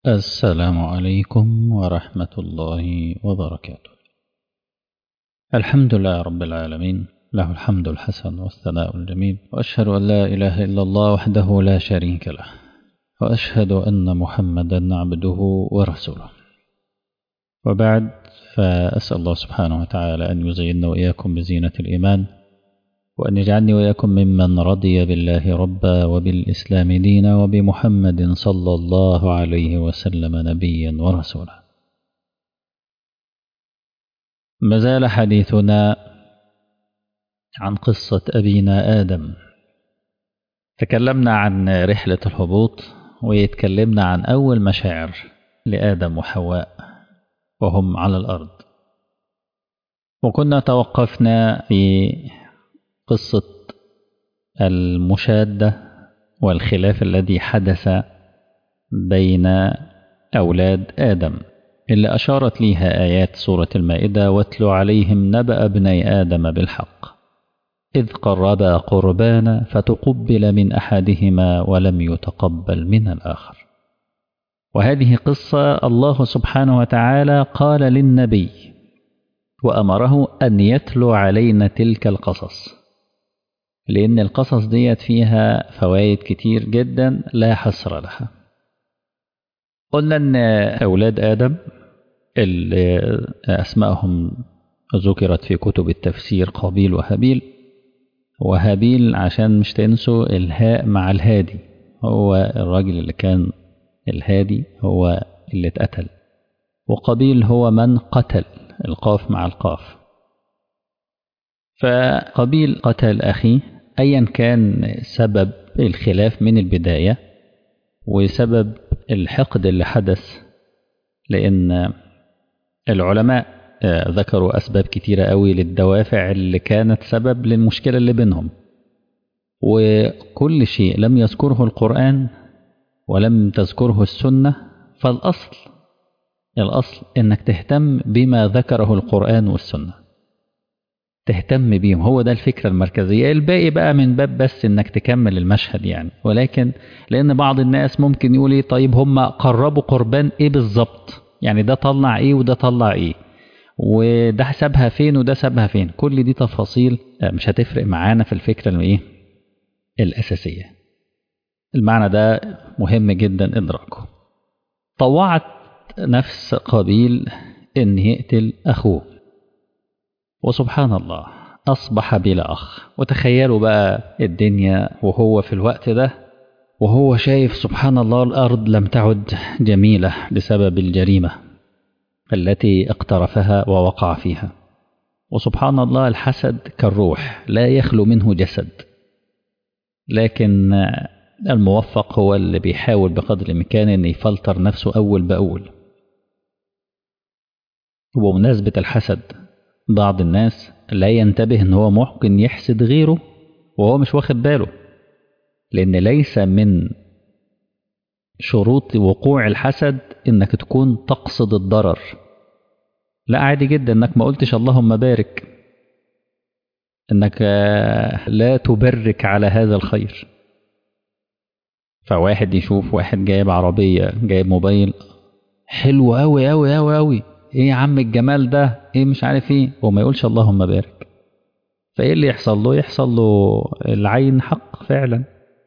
السلام عليكم ورحمة الله وبركاته الحمد لله رب العالمين له الحمد الحسن والثناء الجميل وأشهد أن لا إله إلا الله وحده لا شريك له وأشهد أن محمدا عبده ورسوله وبعد فأسأل الله سبحانه وتعالى أن يزيننا وإياكم بزينة الإيمان وأن يجعلني وإياكم ممن رضي بالله ربا وبالإسلام دينا وبمحمد صلى الله عليه وسلم نبيا ورسولا ما زال حديثنا عن قصة أبينا آدم تكلمنا عن رحلة الهبوط ويتكلمنا عن أول مشاعر لآدم وحواء وهم على الأرض وكنا توقفنا في قصة المشادة والخلاف الذي حدث بين أولاد آدم اللي أشارت ليها آيات سورة المائدة واتل عليهم نبأ ابني آدم بالحق إذ قربا قربانا فتقبل من أحدهما ولم يتقبل من الآخر وهذه قصة الله سبحانه وتعالى قال للنبي وأمره أن يتلو علينا تلك القصص لأن القصص ديت فيها فوائد كتير جدا لا حصر لها قلنا أن أولاد آدم اللي أسمائهم ذكرت في كتب التفسير قابيل وهابيل وهابيل عشان مش تنسوا الهاء مع الهادي هو الراجل اللي كان الهادي هو اللي اتقتل وقابيل هو من قتل القاف مع القاف فقابيل قتل أخيه أيا كان سبب الخلاف من البداية وسبب الحقد اللي حدث لأن العلماء ذكروا أسباب كتيرة قوي للدوافع اللي كانت سبب للمشكلة اللي بينهم وكل شيء لم يذكره القرآن ولم تذكره السنة فالأصل الأصل إنك تهتم بما ذكره القرآن والسنة تهتم بيهم هو ده الفكرة المركزية الباقي بقى من باب بس إنك تكمل المشهد يعني ولكن لأن بعض الناس ممكن يقول إيه طيب هم قربوا قربان إيه بالظبط يعني ده طلع إيه وده طلع إيه وده سابها فين وده سابها فين كل دي تفاصيل مش هتفرق معانا في الفكرة الإيه الأساسية المعنى ده مهم جدا إدراكه طوعت نفس قابيل إن يقتل أخوه وسبحان الله أصبح بلا أخ وتخيلوا بقى الدنيا وهو في الوقت ده وهو شايف سبحان الله الأرض لم تعد جميلة بسبب الجريمة التي اقترفها ووقع فيها وسبحان الله الحسد كالروح لا يخلو منه جسد لكن الموفق هو اللي بيحاول بقدر الإمكان أن يفلتر نفسه أول بأول وبمناسبة الحسد بعض الناس لا ينتبه ان هو ممكن يحسد غيره وهو مش واخد باله لان ليس من شروط وقوع الحسد انك تكون تقصد الضرر لا عادي جدا انك ما قلتش اللهم بارك انك لا تبرك على هذا الخير فواحد يشوف واحد جايب عربية جايب موبايل حلو أوي أوي أوي أوي ايه يا عم الجمال ده ايه مش عارف ايه وما يقولش اللهم بارك فايه اللي يحصل له يحصل له العين حق فعلا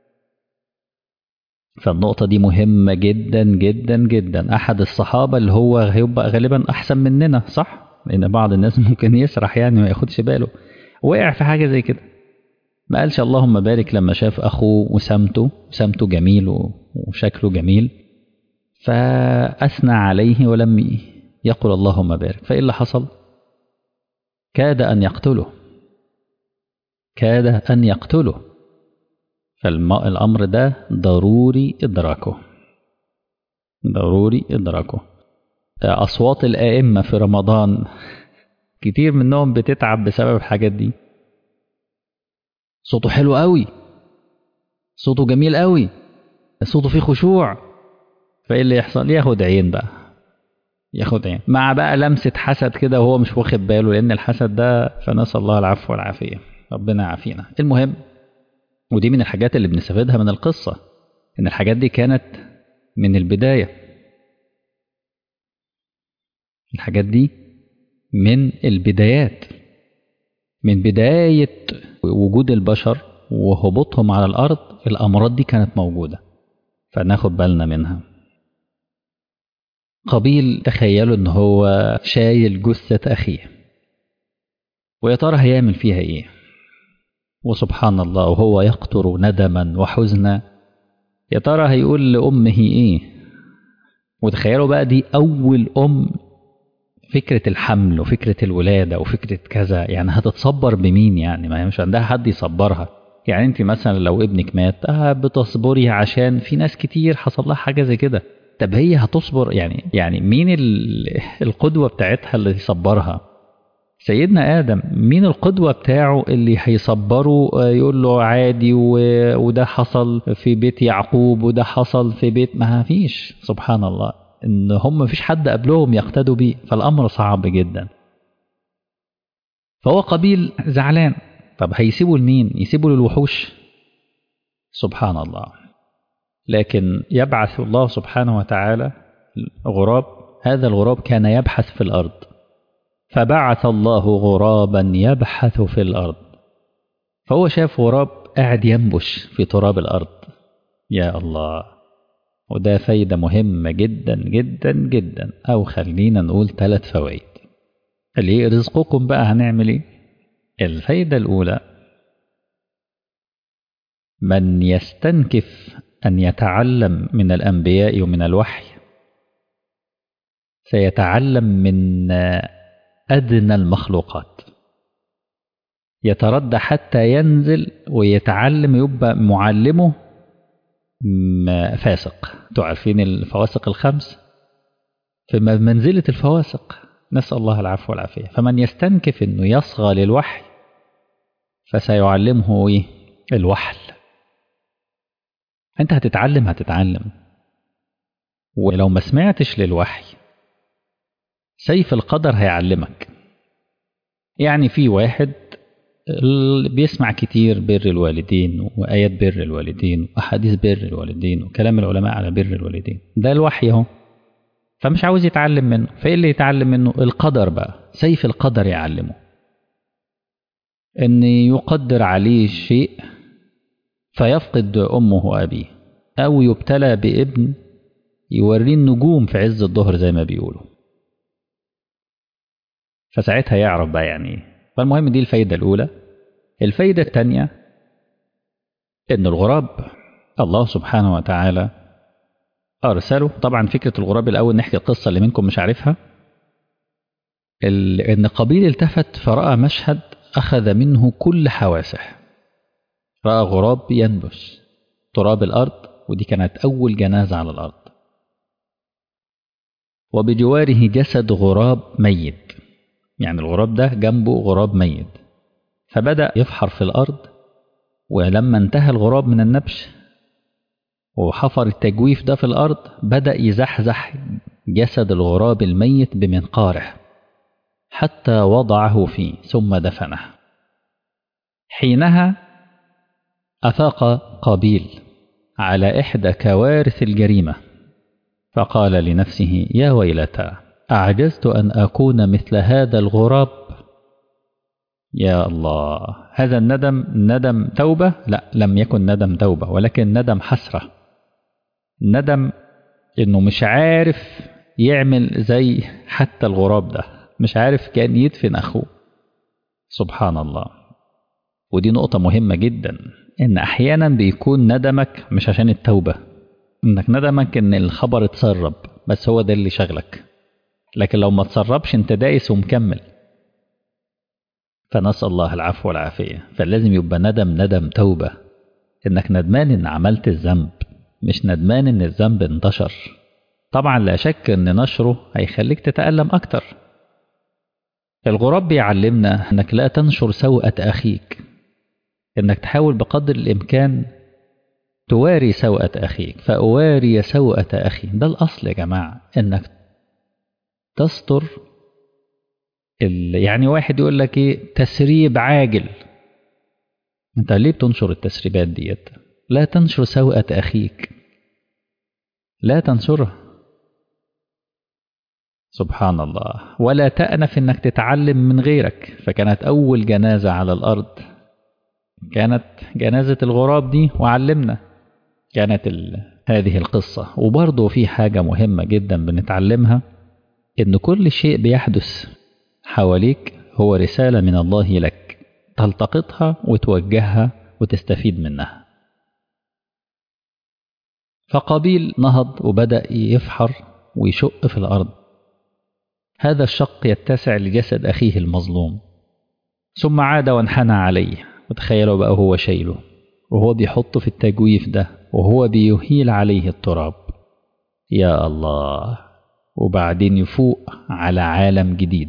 فالنقطة دي مهمة جدا جدا جدا أحد الصحابة اللي هو هيبقى غالبا أحسن مننا صح؟ لأن بعض الناس ممكن يسرح يعني ما ياخدش باله وقع في حاجة زي كده ما قالش اللهم بارك لما شاف أخوه وسمته سمته جميل وشكله جميل فأثنى عليه ولم يقول اللهم بارك فإيه اللي حصل كاد أن يقتله كاد أن يقتله فالأمر ده ضروري إدراكه ضروري إدراكه أصوات الآئمة في رمضان كتير منهم بتتعب بسبب الحاجات دي صوته حلو قوي صوته جميل قوي صوته فيه خشوع فايه اللي يحصل ياخد عين بقى ياخد عين مع بقى لمسة حسد كده وهو مش واخد باله لأن الحسد ده فنسأل الله العفو والعافية ربنا يعافينا المهم ودي من الحاجات اللي بنستفيدها من القصة إن الحاجات دي كانت من البداية الحاجات دي من البدايات من بداية وجود البشر وهبوطهم على الأرض الأمراض دي كانت موجودة فناخد بالنا منها قبيل تخيلوا ان هو شايل جثة اخيه ويا ترى هيعمل فيها ايه وسبحان الله وهو يقطر ندما وحزنا يا ترى هيقول لأمه ايه وتخيلوا بقى دي أول أم فكرة الحمل وفكرة الولادة وفكرة كذا يعني هتتصبر بمين يعني ما هي مش عندها حد يصبرها يعني انت مثلا لو ابنك مات آه بتصبري عشان في ناس كتير حصل لها حاجة زي كده طب هي هتصبر يعني يعني مين القدوة بتاعتها اللي يصبرها سيدنا آدم مين القدوة بتاعه اللي هيصبره يقول له عادي وده حصل في بيت يعقوب وده حصل في بيت ما فيش سبحان الله ان هم مفيش حد قبلهم يقتدوا بيه فالامر صعب جدا فهو قبيل زعلان طب هيسيبوا لمين يسيبوا للوحوش سبحان الله لكن يبعث الله سبحانه وتعالى غراب هذا الغراب كان يبحث في الارض فبعث الله غرابا يبحث في الارض فهو شاف غراب قاعد ينبش في تراب الارض يا الله وده فايدة مهمة جدا جدا جدا أو خلينا نقول ثلاث فوائد اللي رزقكم بقى هنعمل ايه الفايدة الأولى من يستنكف أن يتعلم من الأنبياء ومن الوحي سيتعلم من أدنى المخلوقات يتردى حتى ينزل ويتعلم يبقى معلمه فاسق تعرفين الفواسق الخمس في منزلة الفواسق نسأل الله العفو والعافية فمن يستنكف أنه يصغى للوحي فسيعلمه إيه؟ الوحل أنت هتتعلم هتتعلم ولو ما سمعتش للوحي سيف القدر هيعلمك يعني في واحد بيسمع كتير بر الوالدين وآيات بر الوالدين وأحاديث بر الوالدين وكلام العلماء على بر الوالدين ده الوحي اهو فمش عاوز يتعلم منه فإيه اللي يتعلم منه القدر بقى سيف القدر يعلمه إن يقدر عليه شيء فيفقد أمه وأبيه أو يبتلى بابن يوريه النجوم في عز الظهر زي ما بيقولوا فساعتها يعرف بقى يعني ايه فالمهم دي الفايدة الأولى الفايدة الثانية إن الغراب الله سبحانه وتعالى أرسله طبعا فكرة الغراب الأول نحكي القصة اللي منكم مش عارفها إن قبيل التفت فرأى مشهد أخذ منه كل حواسه رأى غراب ينبش تراب الأرض ودي كانت أول جنازة على الأرض وبجواره جسد غراب ميت يعني الغراب ده جنبه غراب ميت فبدأ يفحر في الأرض ولما انتهى الغراب من النبش وحفر التجويف ده في الأرض بدأ يزحزح جسد الغراب الميت بمنقاره حتى وضعه فيه ثم دفنه حينها أفاق قابيل على إحدى كوارث الجريمة فقال لنفسه يا ويلتى أعجزت أن أكون مثل هذا الغراب يا الله هذا الندم ندم توبة لا لم يكن ندم توبة ولكن ندم حسرة ندم إنه مش عارف يعمل زي حتى الغراب ده مش عارف كان يدفن أخوه سبحان الله ودي نقطة مهمة جدا إن أحيانا بيكون ندمك مش عشان التوبة إنك ندمك إن الخبر اتسرب بس هو ده اللي شغلك لكن لو ما تسربش انت دايس ومكمل فنسأل الله العفو والعافية فلازم يبقى ندم ندم توبة انك ندمان ان عملت الذنب مش ندمان ان الذنب انتشر طبعا لا شك ان نشره هيخليك تتألم اكتر الغراب بيعلمنا انك لا تنشر سوءة اخيك انك تحاول بقدر الامكان تواري سوءة اخيك فأواري سوءة اخي ده الاصل يا جماعة انك تستر يعني واحد يقول لك ايه تسريب عاجل انت ليه بتنشر التسريبات ديت لا تنشر سوءة اخيك لا تنشرها سبحان الله ولا تأنف انك تتعلم من غيرك فكانت اول جنازة على الارض كانت جنازة الغراب دي وعلمنا كانت ال... هذه القصة وبرضه في حاجة مهمة جدا بنتعلمها ان كل شيء بيحدث حواليك هو رسالة من الله لك تلتقطها وتوجهها وتستفيد منها فقابيل نهض وبدأ يفحر ويشق في الأرض هذا الشق يتسع لجسد أخيه المظلوم ثم عاد وانحنى عليه وتخيلوا بقى هو شايله وهو بيحطه في التجويف ده وهو بيهيل عليه التراب يا الله وبعدين يفوق على عالم جديد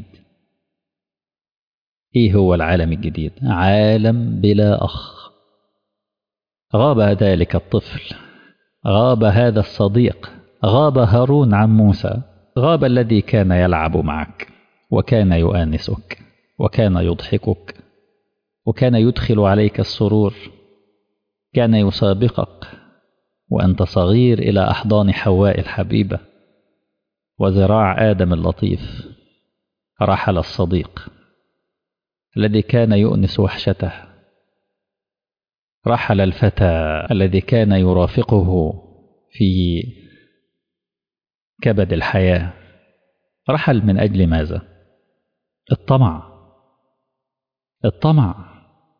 ايه هو العالم الجديد عالم بلا اخ غاب ذلك الطفل غاب هذا الصديق غاب هارون عن موسى غاب الذي كان يلعب معك وكان يؤانسك وكان يضحكك وكان يدخل عليك السرور كان يسابقك وانت صغير الى احضان حواء الحبيبه وذراع ادم اللطيف رحل الصديق الذي كان يؤنس وحشته رحل الفتى الذي كان يرافقه في كبد الحياه رحل من اجل ماذا الطمع الطمع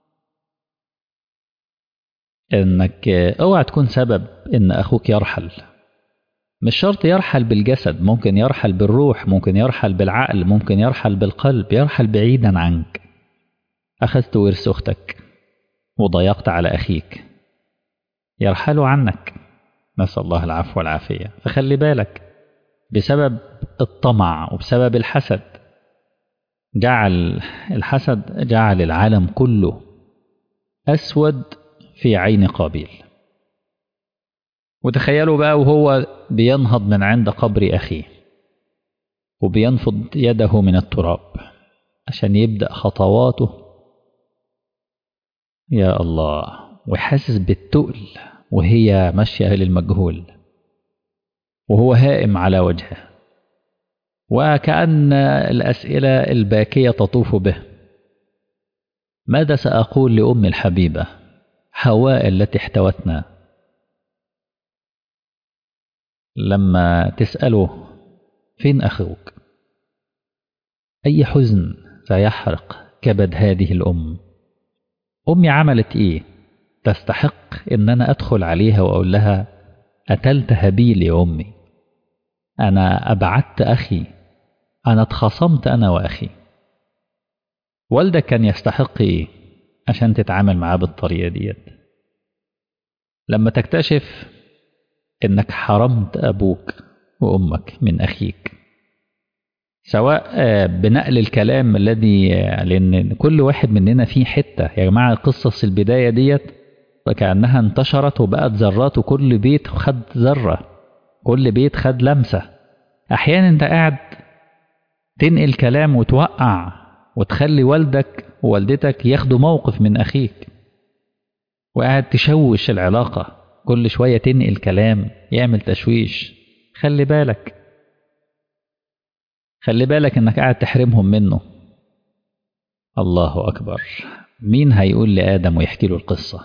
انك اوعى تكون سبب ان اخوك يرحل مش شرط يرحل بالجسد ممكن يرحل بالروح ممكن يرحل بالعقل ممكن يرحل بالقلب يرحل بعيدا عنك اخذت ورث اختك وضيقت على اخيك يرحل عنك نسال الله العفو والعافيه فخلي بالك بسبب الطمع وبسبب الحسد جعل الحسد جعل العالم كله اسود في عين قابيل وتخيلوا بقى وهو بينهض من عند قبر أخيه وبينفض يده من التراب عشان يبدأ خطواته يا الله وحاسس بالتقل وهي ماشية للمجهول وهو هائم على وجهه وكأن الأسئلة الباكية تطوف به ماذا سأقول لأم الحبيبة حواء التي احتوتنا لما تسأله فين أخوك أي حزن سيحرق كبد هذه الأم أمي عملت إيه تستحق إن أنا أدخل عليها وأقول لها قتلت هابيل يا أمي أنا أبعدت أخي أنا اتخاصمت أنا وأخي والدك كان يستحق إيه عشان تتعامل معاه بالطريقة ديت لما تكتشف إنك حرمت أبوك وأمك من أخيك سواء بنقل الكلام الذي لأن كل واحد مننا فيه حتة يا جماعة قصص البداية ديت وكأنها انتشرت وبقت ذرات وكل بيت خد ذرة كل بيت خد لمسة أحيانا أنت قاعد تنقل كلام وتوقع وتخلي والدك ووالدتك ياخدوا موقف من أخيك وقاعد تشوش العلاقة كل شوية تنقل كلام يعمل تشويش خلي بالك خلي بالك انك قاعد تحرمهم منه الله أكبر مين هيقول لآدم ويحكي له القصة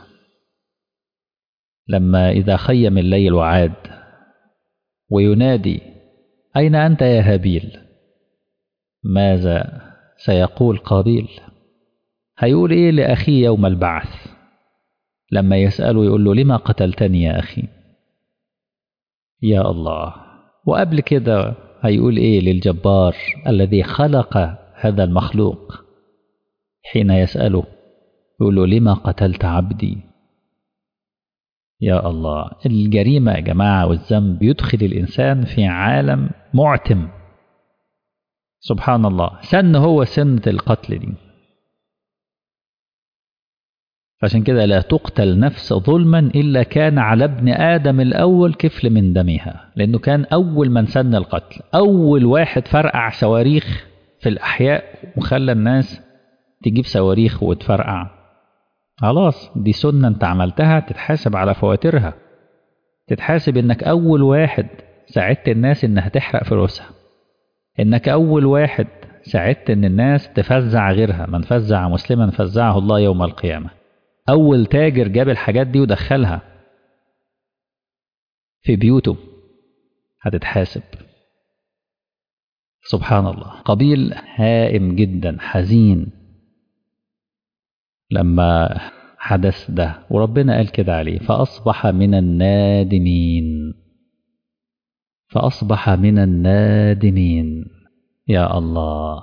لما إذا خيم الليل وعاد وينادي أين أنت يا هابيل ماذا سيقول قابيل هيقول إيه لأخي يوم البعث لما يسأله يقول له لما قتلتني يا أخي يا الله وقبل كده هيقول إيه للجبار الذي خلق هذا المخلوق حين يسأله يقول له لما قتلت عبدي يا الله الجريمة يا جماعة والذنب يدخل الإنسان في عالم معتم سبحان الله سن هو سنة القتل دي فعشان كده لا تقتل نفس ظلما إلا كان على ابن آدم الأول كفل من دمها لأنه كان أول من سن القتل أول واحد فرقع صواريخ في الأحياء وخلى الناس تجيب صواريخ وتفرقع خلاص دي سنة أنت عملتها تتحاسب على فواتيرها تتحاسب إنك أول واحد ساعدت الناس إنها تحرق فلوسها إنك أول واحد ساعدت إن الناس تفزع غيرها من فزع مسلما فزعه الله يوم القيامة أول تاجر جاب الحاجات دي ودخلها في بيوته هتتحاسب سبحان الله قبيل هائم جدا حزين لما حدث ده وربنا قال كده عليه فأصبح من النادمين فأصبح من النادمين يا الله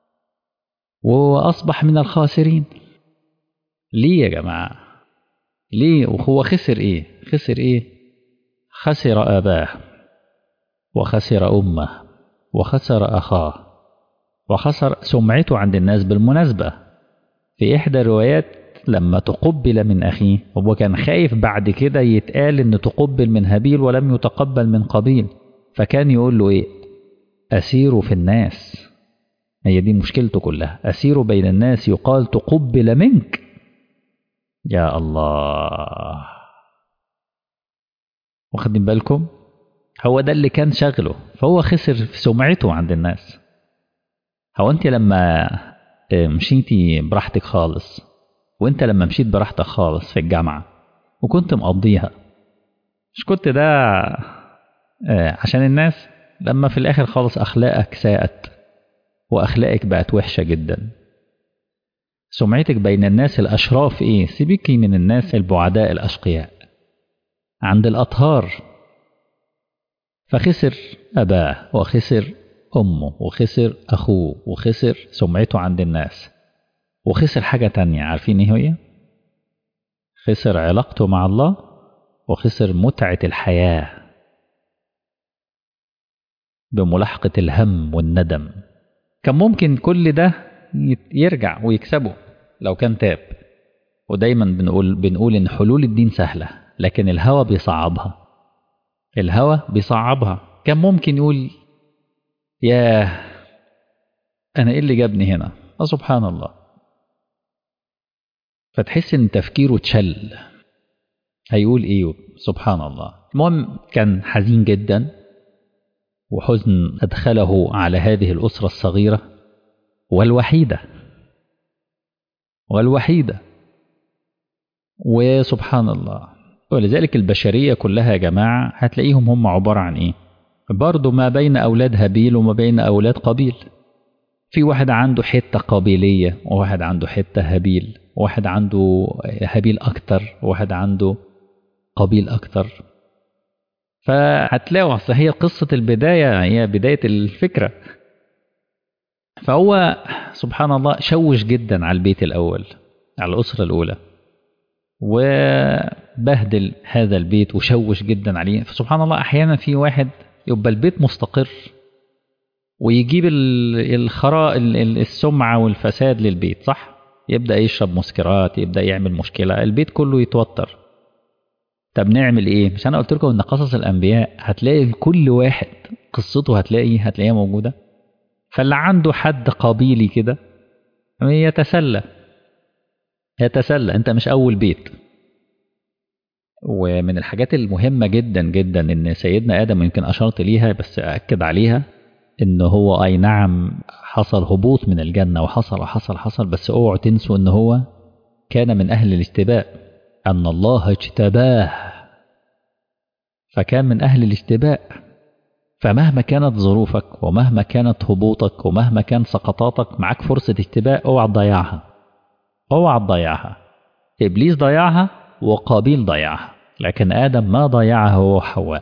وأصبح من الخاسرين ليه يا جماعة ليه وهو خسر إيه خسر إيه خسر أباه وخسر أمه وخسر أخاه وخسر سمعته عند الناس بالمناسبة في إحدى الروايات لما تقبل من أخيه هو كان خايف بعد كده يتقال إن تقبل من هابيل ولم يتقبل من قبيل فكان يقول له إيه أسير في الناس هي دي مشكلته كلها أسير بين الناس يقال تقبل منك يا الله واخدين بالكم هو ده اللي كان شغله فهو خسر في سمعته عند الناس هو انت لما مشيتي براحتك خالص وانت لما مشيت براحتك خالص في الجامعة وكنت مقضيها مش كنت ده عشان الناس لما في الاخر خالص اخلاقك ساءت واخلاقك بقت وحشة جدا سمعتك بين الناس الاشراف ايه سيبيكي من الناس البعداء الاشقياء عند الاطهار فخسر أباه وخسر أمه وخسر أخوه وخسر سمعته عند الناس وخسر حاجة تانية عارفين إيه هي؟ خسر علاقته مع الله وخسر متعة الحياة بملاحقة الهم والندم كان ممكن كل ده يرجع ويكسبه لو كان تاب ودايما بنقول بنقول ان حلول الدين سهله لكن الهوى بيصعبها الهوى بيصعبها كان ممكن يقول ياه أنا إيه اللي جابني هنا آه سبحان الله فتحس إن تفكيره اتشل هيقول إيه سبحان الله المهم كان حزين جدا وحزن أدخله على هذه الأسرة الصغيرة والوحيدة والوحيدة وسبحان الله ولذلك البشرية كلها يا جماعة هتلاقيهم هم عبارة عن إيه برضو ما بين أولاد هابيل وما بين أولاد قبيل في واحد عنده حتة قبيلية وواحد عنده حتة هابيل واحد عنده هابيل أكتر وواحد عنده قبيل أكتر فهتلاقوا أصل هي قصة البداية هي بداية الفكرة فهو سبحان الله شوش جدا على البيت الأول على الأسرة الأولى وبهدل هذا البيت وشوش جدا عليه فسبحان الله أحيانا في واحد يبقى البيت مستقر ويجيب الخراء السمعة والفساد للبيت صح يبدأ يشرب مسكرات يبدأ يعمل مشكلة البيت كله يتوتر طب نعمل ايه مش انا قلت لكم ان قصص الانبياء هتلاقي كل واحد قصته هتلاقي هتلاقيها موجودة فاللي عنده حد قبيلي كده يتسلى يتسلى انت مش اول بيت ومن الحاجات المهمة جدا جدا ان سيدنا ادم يمكن اشرت ليها بس اكد عليها ان هو اي نعم حصل هبوط من الجنة وحصل حصل حصل بس اوعوا تنسوا ان هو كان من اهل الاجتباء ان الله اجتباه فكان من اهل الاجتباء فمهما كانت ظروفك ومهما كانت هبوطك ومهما كان سقطاتك معاك فرصة اجتباء اوعى تضيعها اوعى تضيعها ابليس ضيعها وقابيل ضيعها لكن ادم ما ضيعها هو وحواء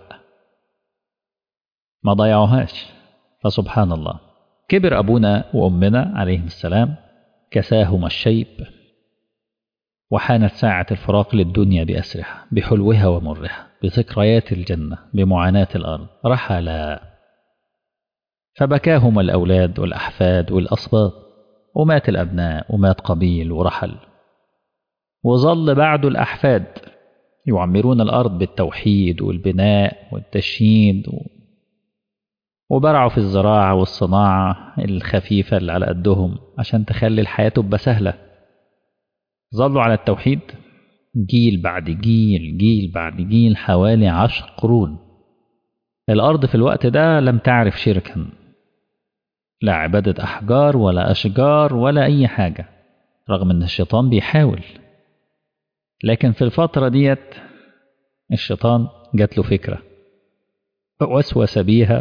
ما ضيعوهاش فسبحان الله كبر ابونا وامنا عليهم السلام كساهما الشيب وحانت ساعة الفراق للدنيا بأسرها بحلوها ومرها بذكريات الجنة بمعاناة الأرض رحلا فبكاهما الأولاد والأحفاد والأصباط ومات الأبناء ومات قبيل ورحل وظل بعد الأحفاد يعمرون الأرض بالتوحيد والبناء والتشييد و... وبرعوا في الزراعة والصناعة الخفيفة اللي على قدهم عشان تخلي الحياة تبقى سهلة ظلوا على التوحيد جيل بعد جيل جيل بعد جيل حوالي عشر قرون الأرض في الوقت ده لم تعرف شركا لا عبادة أحجار ولا أشجار ولا أي حاجة رغم أن الشيطان بيحاول لكن في الفترة ديت الشيطان جات له فكرة وسوس بيها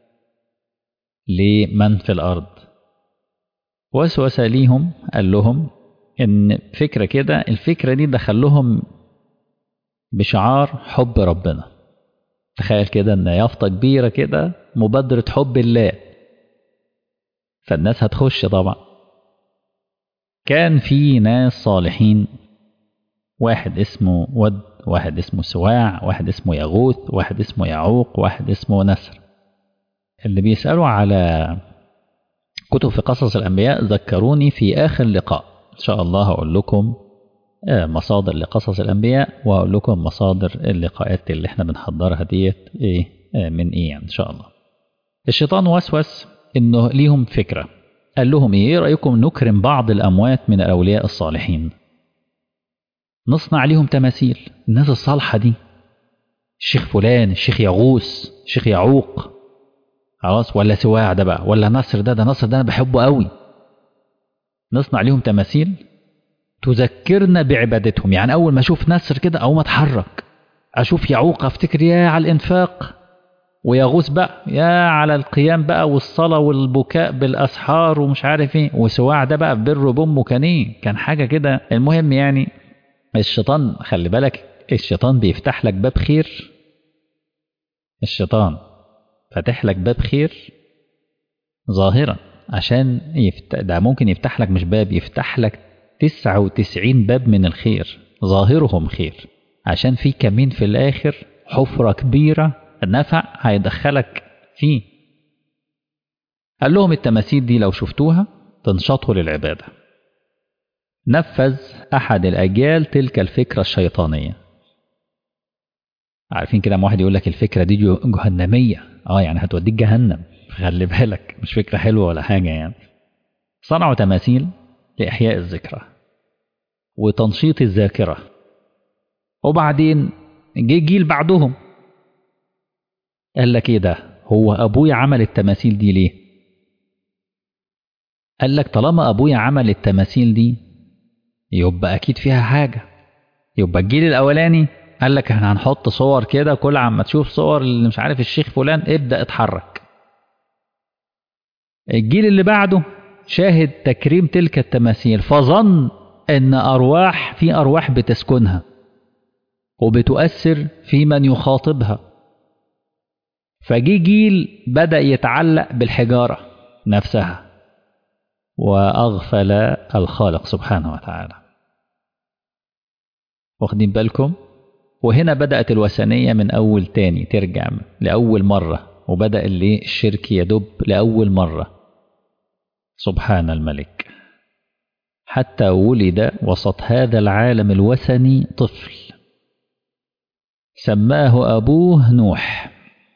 لمن في الأرض وسوس ليهم قال لهم إن فكرة كده الفكرة دي دخلهم بشعار حب ربنا تخيل كده إن يافطة كبيرة كده مبادرة حب الله فالناس هتخش طبعا كان في ناس صالحين واحد اسمه ود واحد اسمه سواع واحد اسمه يغوث واحد اسمه يعوق واحد اسمه نسر اللي بيسألوا على كتب في قصص الأنبياء ذكروني في آخر لقاء إن شاء الله هقول لكم مصادر لقصص الأنبياء وهقول لكم مصادر اللقاءات اللي احنا بنحضرها ديت إيه من إيه يعني إن شاء الله الشيطان وسوس إنه ليهم فكرة قال لهم إيه رأيكم نكرم بعض الأموات من الأولياء الصالحين نصنع ليهم تماثيل الناس الصالحة دي الشيخ فلان الشيخ يغوث الشيخ يعوق خلاص ولا سواع ده بقى ولا نصر ده ده نصر ده انا بحبه قوي نصنع ليهم تماثيل تذكرنا بعبادتهم يعني اول ما اشوف نصر كده اقوم اتحرك اشوف يعوق افتكر يا على الانفاق ويغوث بقى يا على القيام بقى والصلاه والبكاء بالاسحار ومش عارف ايه وسواع ده بقى بر بامه كان ايه كان حاجه كده المهم يعني الشيطان خلي بالك الشيطان بيفتح لك باب خير الشيطان فاتح لك باب خير ظاهرا عشان يفتح ده ممكن يفتح لك مش باب يفتح لك 99 باب من الخير ظاهرهم خير عشان في كمين في الآخر حفرة كبيرة نفع هيدخلك فيه قال لهم التماثيل دي لو شفتوها تنشطوا للعبادة نفذ أحد الأجيال تلك الفكرة الشيطانية عارفين كده واحد يقول لك الفكرة دي جهنمية اه يعني هتوديك جهنم خلي بالك مش فكرة حلوة ولا حاجة يعني صنعوا تماثيل لإحياء الذكرى وتنشيط الذاكرة وبعدين جه جيل بعدهم قال لك ايه ده هو ابويا عمل التماثيل دي ليه قال لك طالما ابويا عمل التماثيل دي يبقى اكيد فيها حاجه يبقى الجيل الاولاني قال لك احنا هنحط صور كده كل عما تشوف صور اللي مش عارف الشيخ فلان ابدا اتحرك الجيل اللي بعده شاهد تكريم تلك التماثيل فظن ان ارواح في ارواح بتسكنها وبتؤثر في من يخاطبها فجي جيل بدأ يتعلق بالحجارة نفسها وأغفل الخالق سبحانه وتعالى واخدين بالكم وهنا بدأت الوثنية من أول تاني ترجع لأول مرة وبدأ اللي الشرك يدب لأول مرة سبحان الملك حتى ولد وسط هذا العالم الوثني طفل سماه أبوه نوح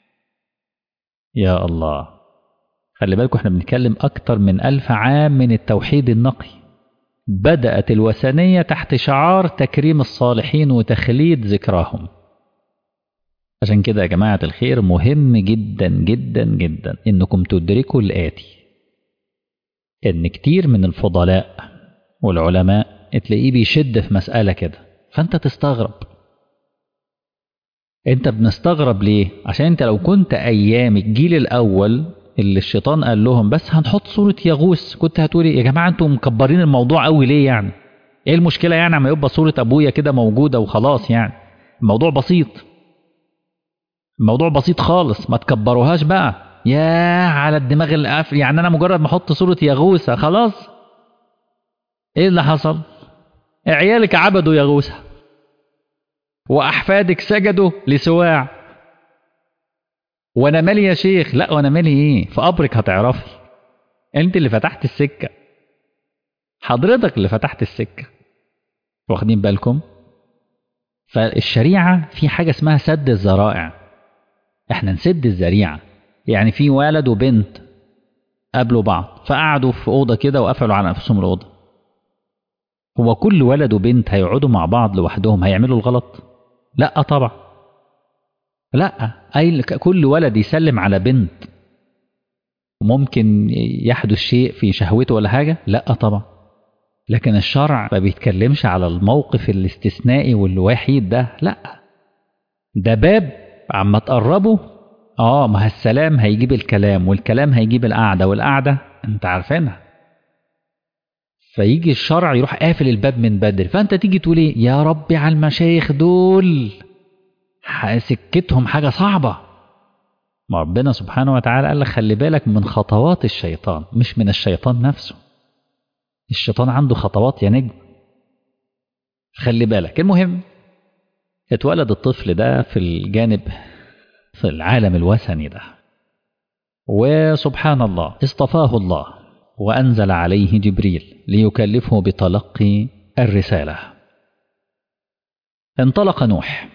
يا الله خلي بالكم احنا بنتكلم أكتر من ألف عام من التوحيد النقي بدأت الوثنية تحت شعار تكريم الصالحين وتخليد ذكراهم عشان كده يا جماعة الخير مهم جدا جدا جدا انكم تدركوا الآتي ان كتير من الفضلاء والعلماء تلاقيه بيشد في مسألة كده فانت تستغرب انت بنستغرب ليه عشان انت لو كنت ايام الجيل الاول اللي الشيطان قال لهم بس هنحط صورة يغوث كنت هتقولي يا جماعة انتم مكبرين الموضوع قوي ليه يعني ايه المشكلة يعني اما يبقى صورة ابويا كده موجودة وخلاص يعني الموضوع بسيط الموضوع بسيط خالص ما تكبروهاش بقى يا على الدماغ القافل يعني انا مجرد ما احط صورة يغوثة خلاص ايه اللي حصل عيالك عبدوا يغوثة واحفادك سجدوا لسواع وانا مالي يا شيخ لا وانا مالي ايه في قبرك هتعرفي انت اللي فتحت السكه حضرتك اللي فتحت السكه واخدين بالكم فالشريعه في حاجه اسمها سد الذرائع احنا نسد الذريعه يعني في ولد وبنت قابلوا بعض فقعدوا في اوضه كده وقفلوا على نفسهم الاوضه هو كل ولد وبنت هيقعدوا مع بعض لوحدهم هيعملوا الغلط لا طبعا لا أي كل ولد يسلم على بنت ممكن يحدث شيء في شهوته ولا حاجة لا طبعا لكن الشرع ما بيتكلمش على الموقف الاستثنائي والوحيد ده لا ده باب عما تقربه اه ما السلام هيجيب الكلام والكلام هيجيب القعدة والقعدة انت عارفينها فيجي الشرع يروح قافل الباب من بدري فانت تيجي تقول ايه يا ربي على المشايخ دول سكتهم حاجة صعبة ما ربنا سبحانه وتعالى قال لك خلي بالك من خطوات الشيطان مش من الشيطان نفسه الشيطان عنده خطوات يا نجم خلي بالك المهم اتولد الطفل ده في الجانب في العالم الوثني ده وسبحان الله اصطفاه الله وأنزل عليه جبريل ليكلفه بتلقي الرسالة انطلق نوح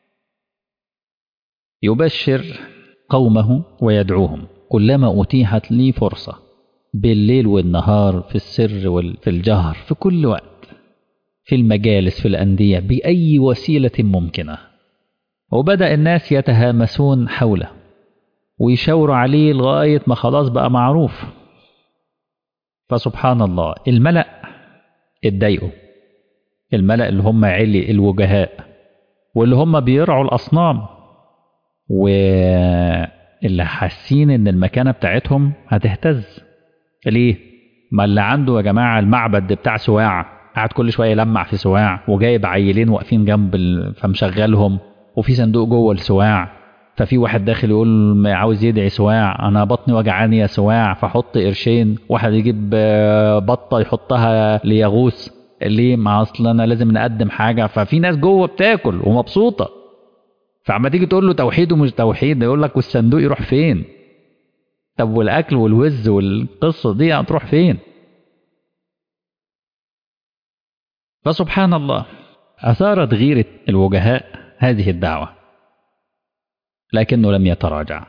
يبشر قومه ويدعوهم كلما أتيحت لي فرصة بالليل والنهار في السر وفي الجهر في كل وقت في المجالس في الأندية بأي وسيلة ممكنة وبدأ الناس يتهامسون حوله ويشاوروا عليه لغاية ما خلاص بقى معروف فسبحان الله الملأ اتضايقوا الملأ اللي هم علي الوجهاء واللي هم بيرعوا الأصنام واللي حاسين ان المكانة بتاعتهم هتهتز ليه؟ ما اللي عنده يا جماعة المعبد بتاع سواع قاعد كل شوية يلمع في سواع وجايب عيلين واقفين جنب ال... فمشغلهم وفي صندوق جوه السواع ففي واحد داخل يقول عاوز يدعي سواع انا بطني وجعاني يا سواع فحط قرشين واحد يجيب بطه يحطها ليغوث ليه ما اصل انا لازم نقدم حاجه ففي ناس جوه بتاكل ومبسوطه فعما تيجي تقول له توحيد ومش توحيد يقول لك والصندوق يروح فين طب والاكل والوز والقصه دي هتروح فين فسبحان الله اثارت غيره الوجهاء هذه الدعوه لكنه لم يتراجع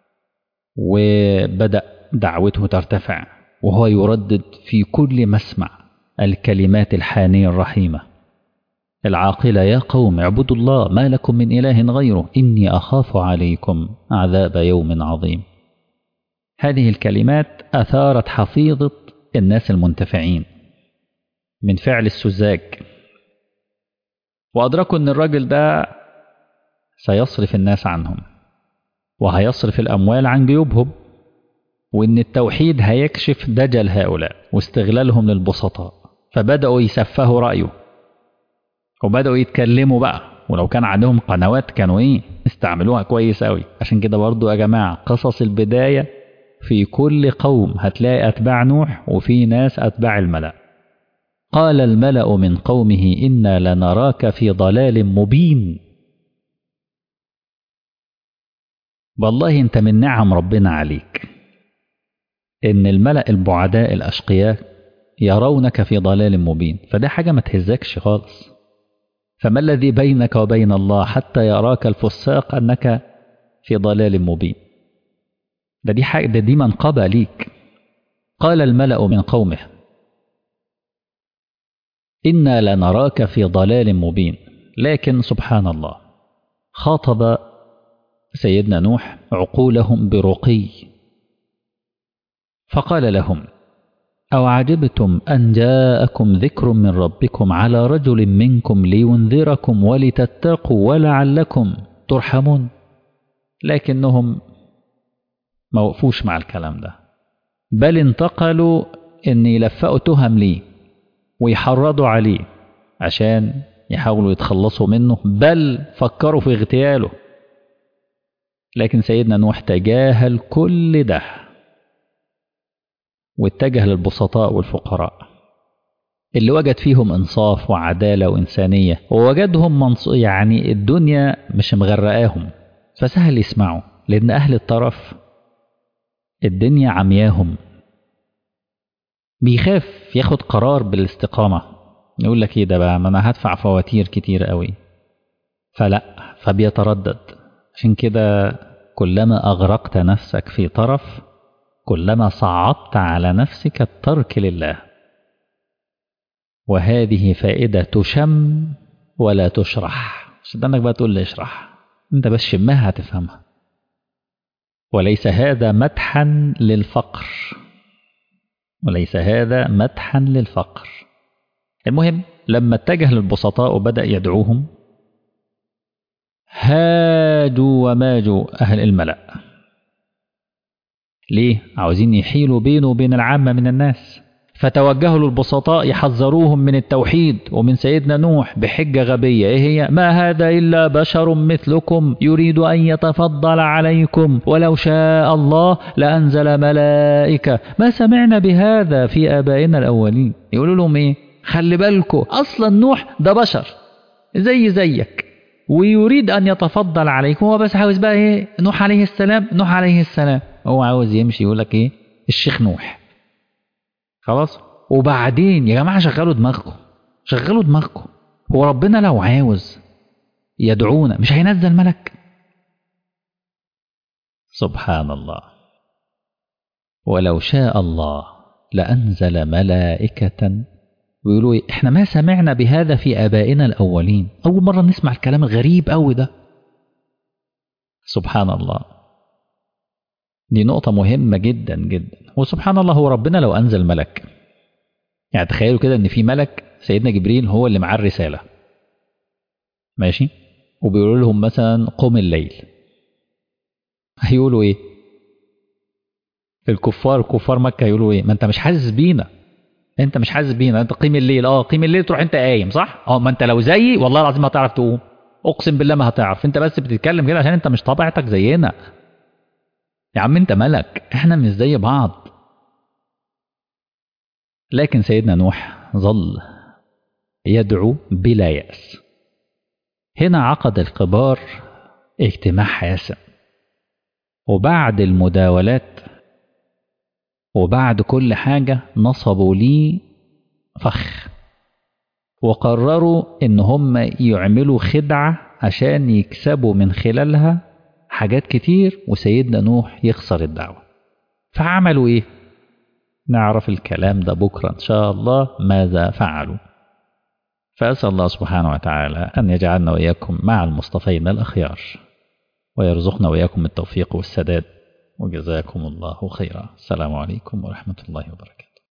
وبدأ دعوته ترتفع وهو يردد في كل مسمع الكلمات الحانية الرحيمة العاقلة يا قوم اعبدوا الله ما لكم من إله غيره إني أخاف عليكم عذاب يوم عظيم هذه الكلمات أثارت حفيظة الناس المنتفعين من فعل السذاج وأدركوا أن الراجل ده سيصرف الناس عنهم وهيصرف الأموال عن جيوبهم وإن التوحيد هيكشف دجل هؤلاء واستغلالهم للبسطاء فبدأوا يسفهوا رأيه وبدأوا يتكلموا بقى ولو كان عندهم قنوات كانوا إيه استعملوها كويس أوي عشان كده برضو يا جماعة قصص البداية في كل قوم هتلاقي أتباع نوح وفي ناس أتباع الملأ قال الملأ من قومه إنا لنراك في ضلال مبين والله انت من نعم ربنا عليك ان الملأ البعداء الاشقياء يرونك في ضلال مبين فده حاجة ما تهزكش خالص فما الذي بينك وبين الله حتى يراك الفساق انك في ضلال مبين ده دي حاجة ده دي منقبة ليك قال الملأ من قومه إنا لنراك في ضلال مبين لكن سبحان الله خاطب سيدنا نوح عقولهم برقي فقال لهم أو عجبتم أن جاءكم ذكر من ربكم على رجل منكم لينذركم ولتتقوا ولعلكم ترحمون لكنهم ما وقفوش مع الكلام ده بل انتقلوا ان يلفقوا تهم ليه ويحرضوا عليه عشان يحاولوا يتخلصوا منه بل فكروا في اغتياله لكن سيدنا نوح تجاهل كل ده واتجه للبسطاء والفقراء اللي وجد فيهم انصاف وعداله وانسانيه ووجدهم منص... يعني الدنيا مش مغرقاهم فسهل يسمعوا لان اهل الطرف الدنيا عمياهم بيخاف ياخد قرار بالاستقامه يقول لك ايه ده بقى ما انا هدفع فواتير كتير قوي فلا فبيتردد عشان كده كلما أغرقت نفسك في طرف كلما صعبت على نفسك الترك لله وهذه فائدة تشم ولا تشرح مش انك بقى تقول لي اشرح انت بس شمها هتفهمها وليس هذا مدحا للفقر وليس هذا مدحا للفقر المهم لما اتجه للبسطاء وبدأ يدعوهم هاجوا وماجوا أهل الملأ ليه؟ عاوزين يحيلوا بينه وبين العامة من الناس فتوجهوا للبسطاء يحذروهم من التوحيد ومن سيدنا نوح بحجة غبية إيه هي؟ ما هذا إلا بشر مثلكم يريد أن يتفضل عليكم ولو شاء الله لأنزل ملائكة ما سمعنا بهذا في آبائنا الأولين يقولوا لهم إيه؟ خلي بالكم أصلا نوح ده بشر زي زيك ويريد أن يتفضل عليكم هو بس عاوز بقى إيه؟ نوح عليه السلام نوح عليه السلام هو عاوز يمشي يقول لك إيه؟ الشيخ نوح خلاص وبعدين يا جماعة شغلوا دماغكم شغلوا دماغكم هو ربنا لو عاوز يدعونا مش هينزل ملك سبحان الله ولو شاء الله لأنزل ملائكة ويقولوا إيه؟ احنا ما سمعنا بهذا في آبائنا الأولين أول مرة نسمع الكلام الغريب أوي ده سبحان الله دي نقطة مهمة جدا جدا وسبحان الله هو ربنا لو أنزل ملك يعني تخيلوا كده إن في ملك سيدنا جبريل هو اللي معاه الرسالة ماشي وبيقولوا لهم مثلا قم الليل هيقولوا إيه الكفار كفار مكة هيقولوا إيه ما أنت مش حاسس بينا أنت مش حاسس بينا أنت قيم الليل أه قيم الليل تروح أنت قايم صح أه ما أنت لو زيي والله العظيم ما هتعرف تقوم أقسم بالله ما هتعرف أنت بس بتتكلم كده عشان أنت مش طبيعتك زينا يا عم انت ملك احنا مش زي بعض لكن سيدنا نوح ظل يدعو بلا يأس هنا عقد الكبار اجتماع حاسم وبعد المداولات وبعد كل حاجة نصبوا لي فخ وقرروا ان هم يعملوا خدعة عشان يكسبوا من خلالها حاجات كتير وسيدنا نوح يخسر الدعوة فعملوا ايه نعرف الكلام ده بكرة ان شاء الله ماذا فعلوا فأسأل الله سبحانه وتعالى أن يجعلنا وإياكم مع المصطفين الأخيار ويرزقنا وإياكم التوفيق والسداد وجزاكم الله خيرا السلام عليكم ورحمة الله وبركاته